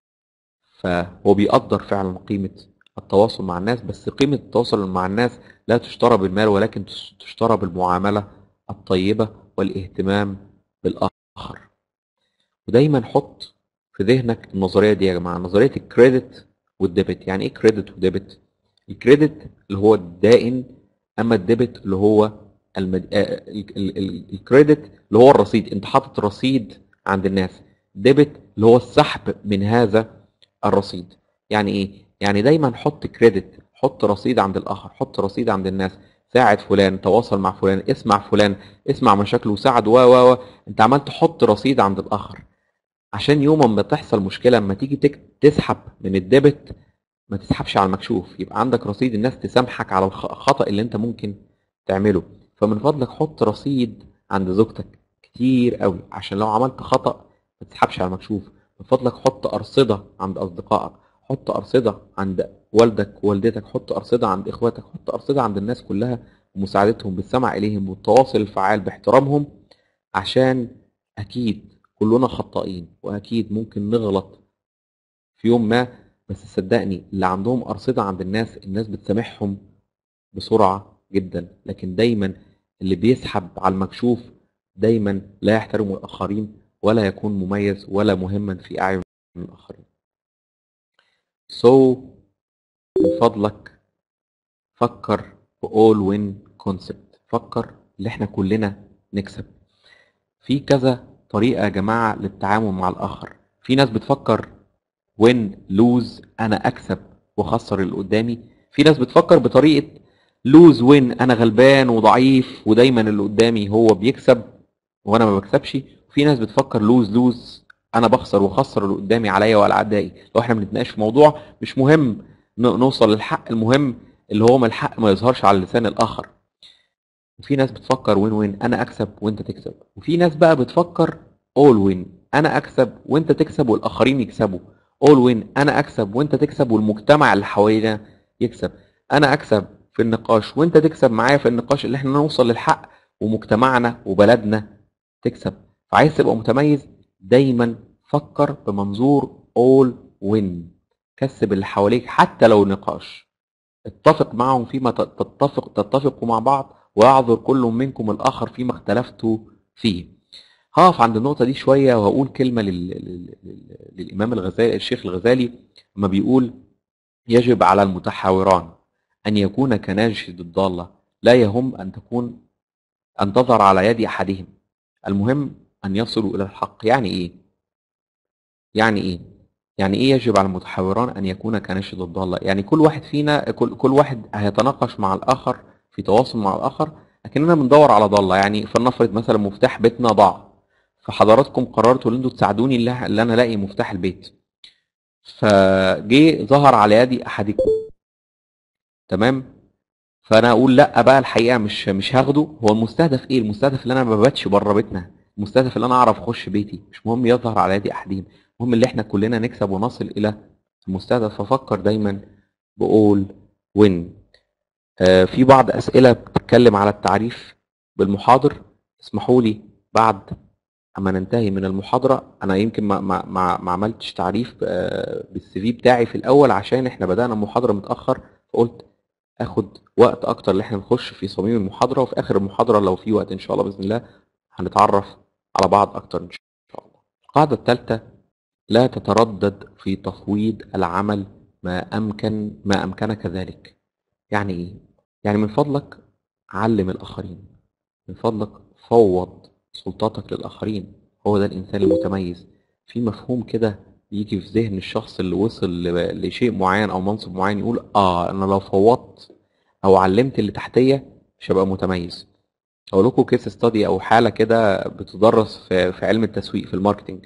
فهو بيقدر فعلا قيمه التواصل مع الناس بس قيمه التواصل مع الناس لا تشترى بالمال ولكن تش- تشترى بالمعامله الطيبه والاهتمام بالاخر ودايما حط في ذهنك النظريه دي يا جماعه نظريه الكريدت والديبت يعني ايه كريدت وديبت الكريدت اللي هو الدائن اما الديبت اللي هو المد... آه، ال- ال- ال- الكريدت اللي هو الرصيد انت حاطط رصيد عند الناس ديبت اللي هو السحب من هذا الرصيد يعني ايه يعني دايما حط كريدت حط رصيد عند الاخر حط رصيد عند الناس ساعد فلان تواصل مع فلان اسمع فلان اسمع مشاكله وساعد و و و انت عمال تحط رصيد عند الاخر عشان يوم ما تحصل مشكله اما تيجي تك- تسحب من الديبت ما تسحبش على المكشوف يبقى عندك رصيد الناس تسامحك على الخ- الخطأ اللي انت ممكن تعمله فمن فضلك حط رصيد عند زوجتك كتير قوي عشان لو عملت خطأ ما تسحبش على المكشوف من فضلك حط أرصدة عند أصدقائك حط أرصدة عند والدك ووالدتك حط أرصدة عند إخواتك حط أرصدة عند الناس كلها ومساعدتهم بالسمع إليهم والتواصل الفعال باحترامهم عشان اكيد كلنا خطائين واكيد ممكن نغلط في يوم ما بس صدقني اللي عندهم ارصده عند الناس الناس بتسامحهم بسرعه جدا لكن دايما اللي بيسحب على المكشوف دايما لا يحترم الاخرين ولا يكون مميز ولا مهما في اعين الاخرين so من فضلك فكر في all win concept فكر اللي احنا كلنا نكسب في كذا طريقة يا جماعة للتعامل مع الآخر في ناس بتفكر win lose أنا أكسب وأخسر اللي قدامي في ناس بتفكر بطريقة lose win أنا غلبان وضعيف ودايما اللي قدامي هو بيكسب وأنا ما بكسبش في ناس بتفكر lose lose أنا بخسر وأخسر اللي قدامي عليا وعلى أعدائي لو احنا بنتناقش في موضوع مش مهم ن- نوصل للحق المهم اللي هو ما الحق ما يظهرش على لسان الآخر وفي ناس بتفكر وين وين انا اكسب وانت تكسب وفي ناس بقى بتفكر اول وين انا اكسب وانت تكسب والاخرين يكسبوا اول وين انا اكسب وانت تكسب والمجتمع اللي حوالينا يكسب انا اكسب في النقاش وانت تكسب معايا في النقاش اللي احنا نوصل للحق ومجتمعنا وبلدنا تكسب فعايز تبقى متميز دايما فكر بمنظور اول وين كسب اللي حواليك حتى لو نقاش اتفق معهم فيما ت- تتفق تتفقوا مع بعض ويعذر كل منكم الآخر فيما اختلفتوا فيه هقف عند النقطة دي شوية وهقول كلمة لل... لل... لل... للإمام الغزالي الشيخ الغزالي لما بيقول يجب على المتحاوران أن يكون كناجد الضالة لا يهم أن تكون أن تظهر على يد أحدهم المهم أن يصلوا إلى الحق يعني إيه؟ يعني إيه؟ يعني إيه يجب على المتحاوران أن يكون كناشد الضالة؟ يعني كل واحد فينا كل, كل واحد هيتناقش مع الآخر في تواصل مع الآخر لكننا بندور على ضالة يعني فلنفرض مثلا مفتاح بيتنا ضاع فحضراتكم قررتوا ان انتوا تساعدوني اللي اللي انا الاقي مفتاح البيت فجه ظهر على يدي احدكم تمام فانا اقول لا بقى الحقيقه مش مش هاخده هو المستهدف ايه المستهدف اللي انا ما بباتش بره بيتنا المستهدف اللي انا اعرف اخش بيتي مش مهم يظهر على يدي احدهم المهم اللي احنا كلنا نكسب ونصل الى المستهدف ففكر دايما بقول وين آه في بعض اسئله بتتكلم على التعريف بالمحاضر اسمحوا لي بعد اما ننتهي من المحاضره انا يمكن ما ما ما, ما عملتش تعريف آه، بالسي في بتاعي في الاول عشان احنا بدانا المحاضره متاخر فقلت اخد وقت اكتر اللي احنا نخش في صميم المحاضره وفي اخر المحاضره لو في وقت ان شاء الله باذن الله هنتعرف على بعض اكتر ان شاء الله القاعده الثالثه لا تتردد في تفويض العمل ما امكن ما امكنك ذلك يعني ايه يعني من فضلك علم الاخرين من فضلك فوض سلطاتك للآخرين هو ده الإنسان المتميز في مفهوم كده يجي في ذهن الشخص اللي وصل ل- لشيء معين أو منصب معين يقول آه أنا لو فوضت أو علمت اللي تحتية مش هبقى متميز أقول لكم كيس ستادي أو حالة كده بتدرس في, في علم التسويق في الماركتينج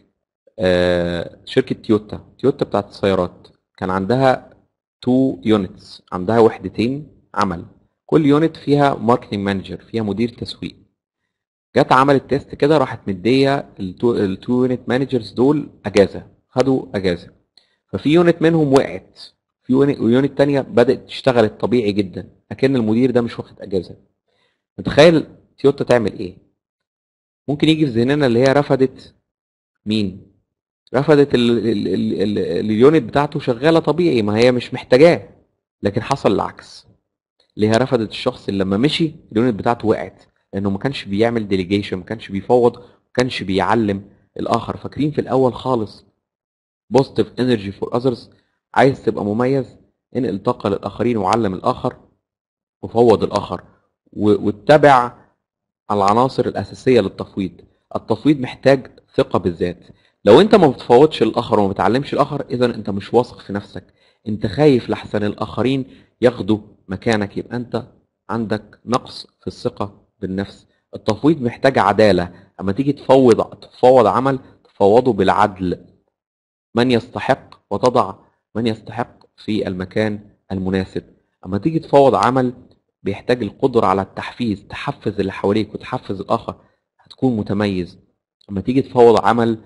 آه شركة تويوتا تويوتا بتاعت السيارات كان عندها تو يونتس عندها وحدتين عمل كل يونت فيها ماركتنج مانجر فيها مدير تسويق جت عملت تيست كده راحت مديه التو التو يونت مانجرز دول اجازه خدوا اجازه ففي يونت منهم وقعت في يونت ويونت تانية بدات تشتغل الطبيعي جدا لكن المدير ده مش واخد اجازه متخيل تويوتا تعمل ايه ممكن يجي في ذهننا اللي هي رفضت مين رفضت ال- ال- ال- ال- اليونت بتاعته شغاله طبيعي ما هي مش محتاجاه لكن حصل العكس اللي هي رفضت الشخص اللي لما مشي اليونت بتاعته وقعت لانه ما كانش بيعمل ديليجيشن ما كانش بيفوض ما كانش بيعلم الاخر فاكرين في الاول خالص بوزيتيف انرجي فور اذرز عايز تبقى مميز انقل طاقه للاخرين وعلم الاخر وفوض الاخر و- واتبع العناصر الاساسيه للتفويض التفويض محتاج ثقه بالذات لو انت ما بتفوضش الاخر وما بتعلمش الاخر اذا انت مش واثق في نفسك انت خايف لحسن الاخرين ياخدوا مكانك يبقى انت عندك نقص في الثقه بالنفس التفويض محتاج عداله اما تيجي تفوض تفوض عمل تفوضه بالعدل من يستحق وتضع من يستحق في المكان المناسب اما تيجي تفوض عمل بيحتاج القدرة على التحفيز تحفز اللي حواليك وتحفز الآخر هتكون متميز اما تيجي تفوض عمل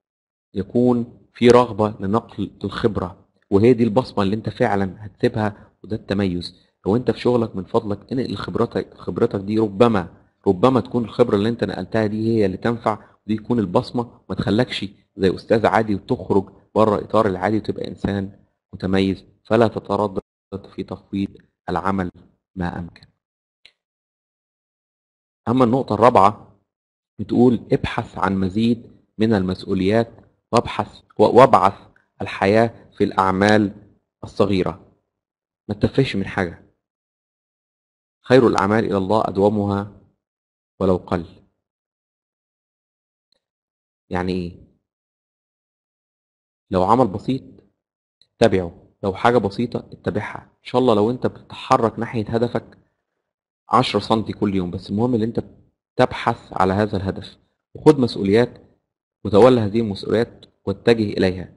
يكون في رغبة لنقل الخبرة وهي دي البصمة اللي انت فعلا هتسيبها وده التميز لو انت في شغلك من فضلك انقل خبرتك خبرتك دي ربما ربما تكون الخبرة اللي انت نقلتها دي هي اللي تنفع ودي يكون البصمة ما تخلكش زي أستاذ عادي وتخرج بره إطار العادي وتبقى إنسان متميز فلا تتردد في تفويض العمل ما أمكن أما النقطة الرابعة بتقول ابحث عن مزيد من المسؤوليات وابحث وابعث الحياة في الأعمال الصغيرة ما تتفهش من حاجة خير الأعمال إلى الله أدومها ولو قل يعني إيه لو عمل بسيط اتبعه لو حاجة بسيطة اتبعها إن شاء الله لو أنت بتتحرك ناحية هدفك 10 سنتي كل يوم بس المهم ان انت تبحث على هذا الهدف وخد مسؤوليات وتولى هذه المسؤوليات واتجه اليها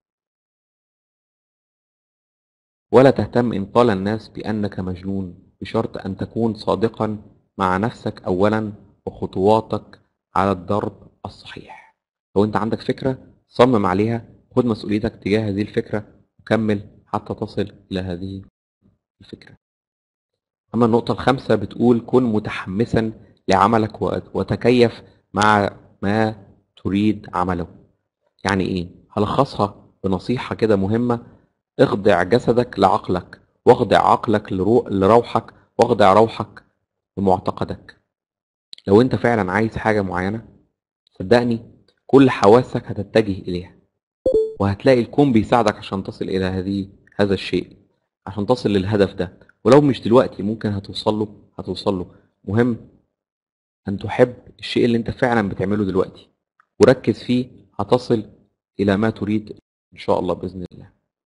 ولا تهتم ان قال الناس بانك مجنون بشرط ان تكون صادقا مع نفسك اولا وخطواتك على الضرب الصحيح لو انت عندك فكرة صمم عليها خد مسؤوليتك تجاه هذه الفكرة وكمل حتى تصل الى هذه الفكرة أما النقطة الخامسة بتقول كن متحمسا لعملك وتكيف مع ما تريد عمله يعني إيه؟ هلخصها بنصيحة كده مهمة اخضع جسدك لعقلك واخضع عقلك لرو... لروحك واخضع روحك لمعتقدك لو انت فعلا عايز حاجة معينة صدقني كل حواسك هتتجه إليها وهتلاقي الكون بيساعدك عشان تصل إلى هذه هذا الشيء عشان تصل للهدف ده ولو مش دلوقتي ممكن هتوصل له هتوصل له مهم ان تحب الشيء اللي انت فعلا بتعمله دلوقتي وركز فيه هتصل الى ما تريد ان شاء الله باذن الله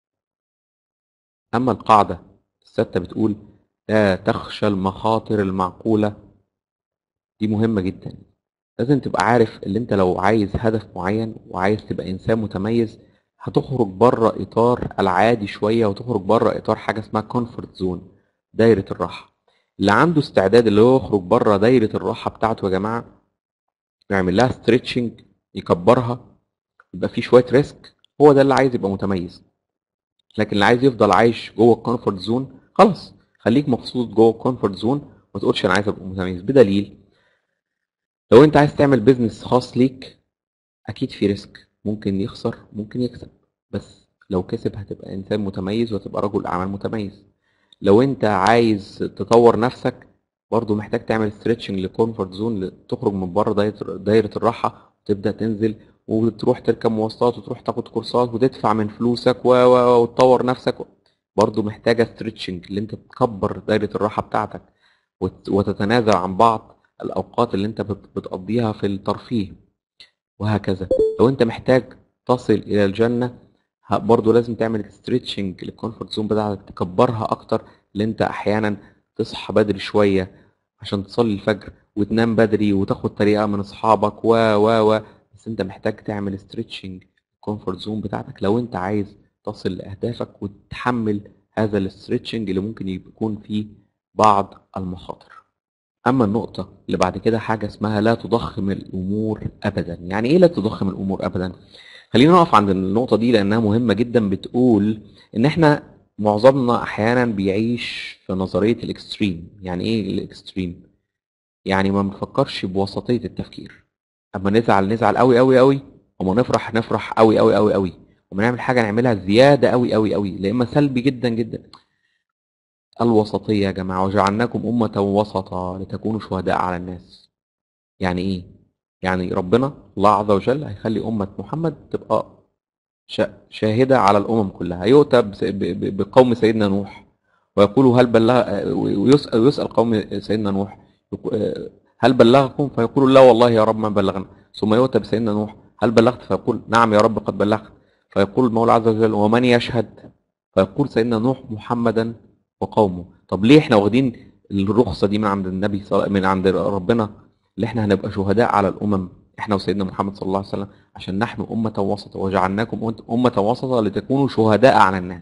اما القاعده السادسه بتقول لا تخشى المخاطر المعقوله دي مهمه جدا لازم تبقى عارف اللي انت لو عايز هدف معين وعايز تبقى انسان متميز هتخرج بره اطار العادي شويه وتخرج بره اطار حاجه اسمها كونفورت زون دايره الراحه اللي عنده استعداد اللي هو يخرج بره دايره الراحه بتاعته يا جماعه يعمل لها ستريتشنج يكبرها يبقى فيه شويه ريسك هو ده اللي عايز يبقى متميز لكن اللي عايز يفضل عايش جوه الكونفورت زون خلاص خليك مبسوط جوه الكونفورت زون ما تقولش انا عايز ابقى متميز بدليل لو انت عايز تعمل بيزنس خاص ليك اكيد في ريسك ممكن يخسر ممكن يكسب بس لو كسب هتبقى انسان متميز وهتبقى رجل اعمال متميز لو انت عايز تطور نفسك برضو محتاج تعمل ستريتشنج لكونفورت زون تخرج من بره دايره دايره الراحه وتبدا تنزل وتروح تركب مواصلات وتروح تاخد كورسات وتدفع من فلوسك و و وتطور نفسك برضو محتاجه ستريتشنج اللي انت تكبر دايره الراحه بتاعتك وتتنازل عن بعض الاوقات اللي انت بتقضيها في الترفيه وهكذا لو انت محتاج تصل الى الجنه برضه لازم تعمل ستريتشنج للكونفورت زون بتاعتك تكبرها اكتر اللي انت احيانا تصحى بدري شويه عشان تصلي الفجر وتنام بدري وتاخد طريقه من اصحابك و و و بس انت محتاج تعمل ستريتشنج الكونفورت زون بتاعتك لو انت عايز تصل لاهدافك وتتحمل هذا الستريتشنج اللي ممكن يكون فيه بعض المخاطر اما النقطة اللي بعد كده حاجة اسمها لا تضخم الامور ابدا يعني ايه لا تضخم الامور ابدا خلينا نقف عند النقطة دي لانها مهمة جدا بتقول ان احنا معظمنا احيانا بيعيش في نظرية الاكستريم يعني ايه الاكستريم يعني ما بنفكرش بوسطية التفكير اما نزعل نزعل قوي قوي قوي وما نفرح نفرح قوي قوي قوي قوي وما نعمل حاجة نعملها زيادة قوي قوي قوي لا اما سلبي جدا جدا الوسطية يا جماعة وجعلناكم أمة وسطا لتكونوا شهداء على الناس يعني إيه؟ يعني ربنا الله عز وجل هيخلي أمة محمد تبقى شاهدة على الأمم كلها يؤتى بقوم سيدنا نوح ويقول هل بلغ ويسأل, ويسأل قوم سيدنا نوح هل بلغكم فيقول لا والله يا رب ما بلغنا ثم يؤتى بسيدنا نوح هل بلغت فيقول نعم يا رب قد بلغت فيقول المولى عز وجل ومن يشهد فيقول سيدنا نوح محمدا وقومه طب ليه احنا واخدين الرخصة دي من عند النبي صل... من عند ربنا اللي احنا هنبقى شهداء على الأمم احنا وسيدنا محمد صلى الله عليه وسلم عشان نحن أمة وسطة وجعلناكم أمة وسطة لتكونوا شهداء على الناس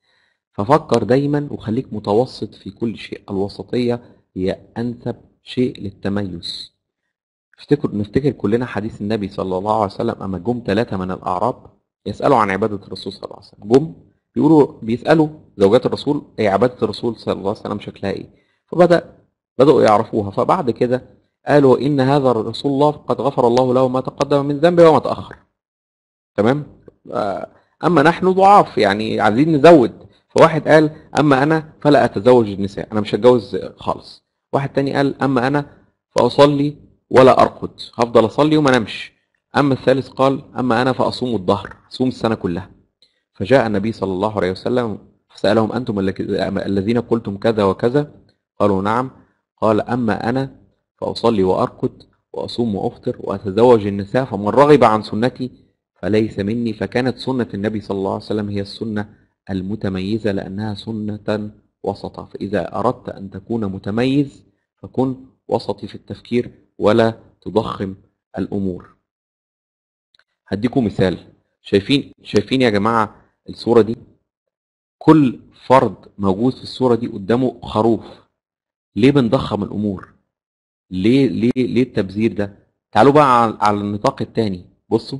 ففكر دايما وخليك متوسط في كل شيء الوسطية هي أنسب شيء للتميز نفتكر نفتكر كلنا حديث النبي صلى الله عليه وسلم أما جم ثلاثة من الأعراب يسألوا عن عبادة الرسول صلى الله عليه وسلم جم بيقولوا بيسألوا زوجات الرسول ايه عبادة الرسول صلى الله عليه وسلم شكلها ايه فبدأ بدأوا يعرفوها فبعد كده قالوا إن هذا رسول الله قد غفر الله له ما تقدم من ذنبه وما تأخر تمام آه، أما نحن ضعاف يعني عايزين نزود فواحد قال أما أنا فلا أتزوج النساء أنا مش هتجوز خالص واحد تاني قال أما أنا فأصلي ولا أرقد هفضل أصلي وما نمش أما الثالث قال أما أنا فأصوم الظهر أصوم السنة كلها فجاء النبي صلى الله عليه وسلم فسألهم أنتم الك- الذين قلتم كذا وكذا قالوا نعم قال أما أنا فأصلي وأرقد وأصوم وأفطر وأتزوج النساء فمن رغب عن سنتي فليس مني فكانت سنة النبي صلى الله عليه وسلم هي السنة المتميزة لأنها سنة وسطة فإذا أردت أن تكون متميز فكن وسطي في التفكير ولا تضخم الأمور هديكم مثال شايفين شايفين يا جماعة الصورة دي كل فرد موجود في الصورة دي قدامه خروف ليه بنضخم الأمور ليه ليه ليه التبذير ده تعالوا بقى على على النطاق التاني بصوا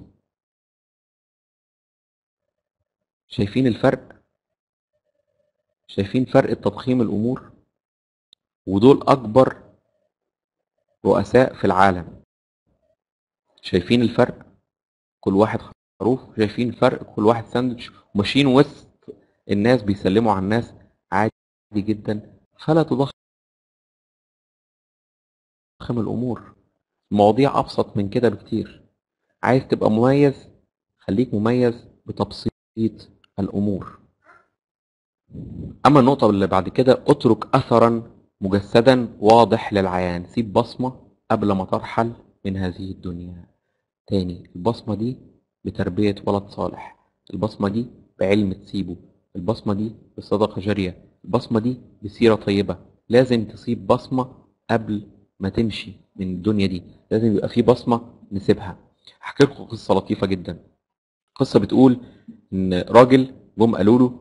شايفين الفرق شايفين فرق تضخيم الأمور ودول أكبر رؤساء في العالم شايفين الفرق كل واحد خروف شايفين فرق كل واحد ساندوتش وماشيين وسط الناس بيسلموا على الناس عادي جدا فلا تضخم الأمور المواضيع أبسط من كده بكتير عايز تبقى مميز خليك مميز بتبسيط الأمور أما النقطة اللي بعد كده اترك أثرا مجسدا واضح للعيان سيب بصمة قبل ما ترحل من هذه الدنيا تاني البصمة دي بتربية ولد صالح البصمة دي بعلم تسيبه البصمة دي بصدقة جارية البصمة دي بسيرة طيبة لازم تسيب بصمة قبل ما تمشي من الدنيا دي لازم يبقى في بصمة نسيبها هحكي لكم قصة لطيفة جدا قصة بتقول إن راجل جم قالوا له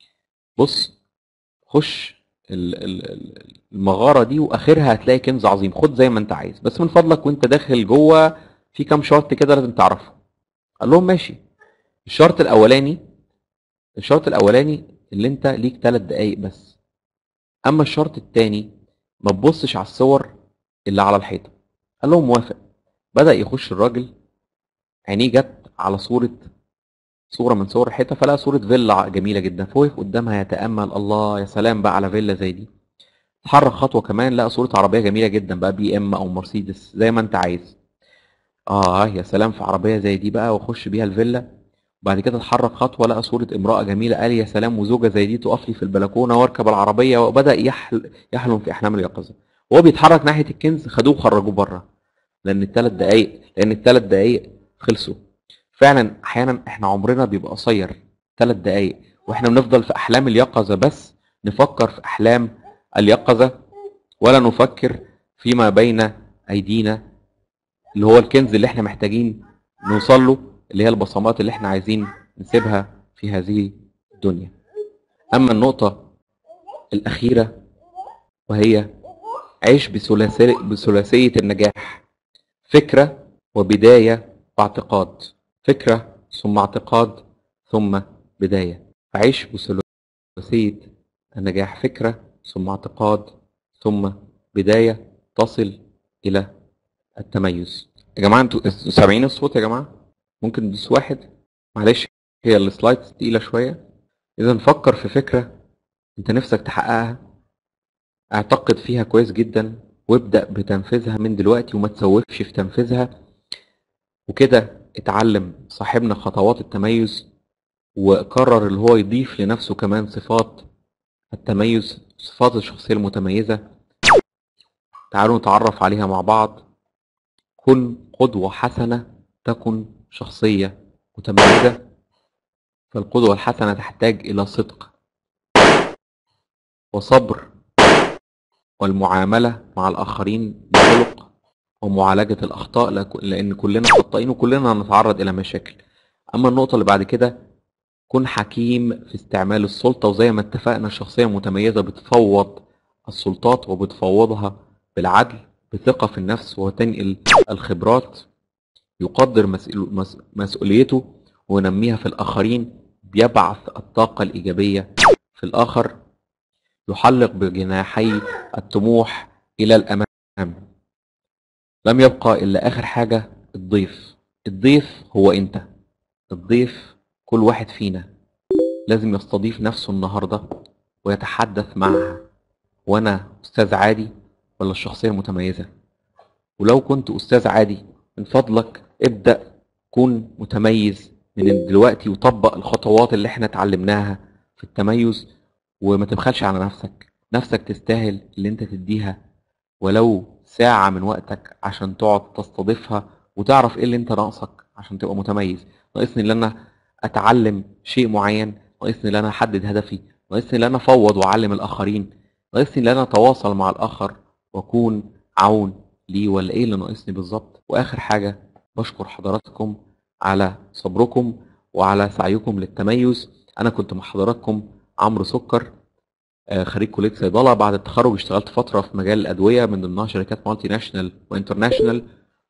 بص خش ال- ال- ال- المغارة دي وآخرها هتلاقي كنز عظيم خد زي ما أنت عايز بس من فضلك وأنت داخل جوه في كام شرط كده لازم تعرفه قال لهم ماشي الشرط الأولاني الشرط الأولاني اللي أنت ليك ثلاث دقايق بس أما الشرط التاني ما تبصش على الصور اللي على الحيطة قال لهم موافق بدأ يخش الراجل عينيه جت على صورة صورة من صور الحيطة فلقى صورة فيلا جميلة جدا فوقف قدامها يتأمل الله يا سلام بقى على فيلا زي دي اتحرك خطوة كمان لقى صورة عربية جميلة جدا بقى بي ام او مرسيدس زي ما انت عايز اه يا سلام في عربية زي دي بقى واخش بيها الفيلا وبعد كده اتحرك خطوة لقى صورة امرأة جميلة قال يا سلام وزوجة زي دي تقف لي في البلكونة واركب العربية وبدأ يحل يحلم في احلام اليقظة وهو بيتحرك ناحية الكنز خدوه وخرجوه بره لان الثلاث دقايق لان الثلاث دقايق خلصوا فعلا احيانا احنا عمرنا بيبقى قصير ثلاث دقايق واحنا بنفضل في احلام اليقظه بس نفكر في احلام اليقظه ولا نفكر فيما بين ايدينا اللي هو الكنز اللي احنا محتاجين نوصل له اللي هي البصمات اللي احنا عايزين نسيبها في هذه الدنيا اما النقطه الاخيره وهي عيش بثلاثي بثلاثيه النجاح فكره وبدايه واعتقاد فكرة ثم اعتقاد ثم بداية فعيش بثلاثية النجاح فكرة ثم اعتقاد ثم بداية تصل إلى التميز يا جماعة انتوا سامعين الصوت يا جماعة ممكن ندوس واحد معلش هي السلايدز تقيلة شوية إذا فكر في فكرة أنت نفسك تحققها اعتقد فيها كويس جدا وابدأ بتنفيذها من دلوقتي وما تسوفش في تنفيذها وكده اتعلم صاحبنا خطوات التميز وقرر اللي هو يضيف لنفسه كمان صفات التميز صفات الشخصية المتميزة تعالوا نتعرف عليها مع بعض كن قدوة حسنة تكن شخصية متميزة فالقدوة الحسنة تحتاج إلى صدق وصبر والمعاملة مع الآخرين بخلق ومعالجة الأخطاء لك- لأن كلنا خطائين وكلنا هنتعرض إلى مشاكل أما النقطة اللي بعد كده كن حكيم في استعمال السلطة وزي ما اتفقنا الشخصية المتميزة بتفوض السلطات وبتفوضها بالعدل بثقة في النفس وتنقل الخبرات يقدر مسؤول- مس- مسؤوليته وينميها في الآخرين بيبعث الطاقة الإيجابية في الآخر يحلق بجناحي الطموح إلى الأمام لم يبقى إلا آخر حاجة الضيف الضيف هو أنت الضيف كل واحد فينا لازم يستضيف نفسه النهاردة ويتحدث معها وأنا أستاذ عادي ولا الشخصية متميزة ولو كنت أستاذ عادي من فضلك ابدأ كون متميز من دلوقتي وطبق الخطوات اللي احنا اتعلمناها في التميز وما تبخلش على نفسك نفسك تستاهل اللي انت تديها ولو ساعة من وقتك عشان تقعد تستضيفها وتعرف ايه اللي انت ناقصك عشان تبقى متميز ناقصني ان انا اتعلم شيء معين ناقصني ان انا احدد هدفي ناقصني ان انا افوض واعلم الاخرين ناقصني ان انا اتواصل مع الاخر واكون عون ليه ولا ايه اللي ناقصني بالظبط واخر حاجة بشكر حضراتكم على صبركم وعلى سعيكم للتميز انا كنت مع حضراتكم عمرو سكر آه، خريج كليه صيدله بعد التخرج اشتغلت فتره في مجال الادويه من ضمنها شركات مالتي ناشونال وانترناشونال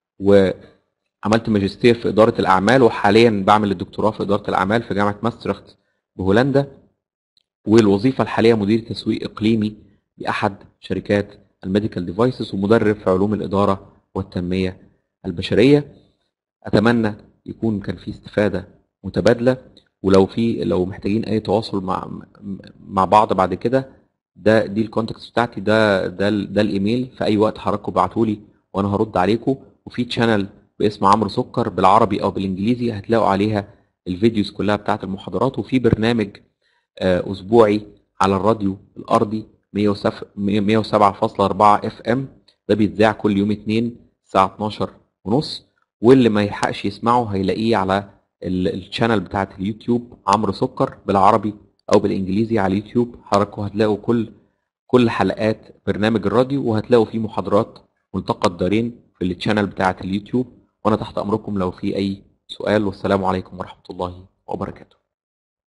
وعملت ماجستير في اداره الاعمال وحاليا بعمل الدكتوراه في اداره الاعمال في جامعه ماسترخت بهولندا والوظيفه الحاليه مدير تسويق اقليمي باحد شركات الميديكال ديفايسز ومدرب في علوم الاداره والتنميه البشريه اتمنى يكون كان في استفاده متبادله ولو في لو محتاجين اي تواصل مع مع بعض بعد كده ده دي الكونتاكتس بتاعتي ده ده ال- ده الايميل في اي وقت حضراتكم ابعتوا لي وانا هرد عليكم وفي تشانل باسم عمرو سكر بالعربي او بالانجليزي هتلاقوا عليها الفيديوز كلها بتاعت المحاضرات وفي برنامج آه، اسبوعي على الراديو الارضي 107 107.4 اف ام ده بيتذاع كل يوم اثنين الساعه 12 ونص واللي ما يلحقش يسمعه هيلاقيه على ال- الشانل بتاعت اليوتيوب عمرو سكر بالعربي او بالانجليزي على اليوتيوب حضراتكم هتلاقوا كل كل حلقات برنامج الراديو وهتلاقوا فيه محاضرات ملتقى الدارين في الشانل بتاعت اليوتيوب وانا تحت امركم لو في اي سؤال والسلام عليكم ورحمه الله وبركاته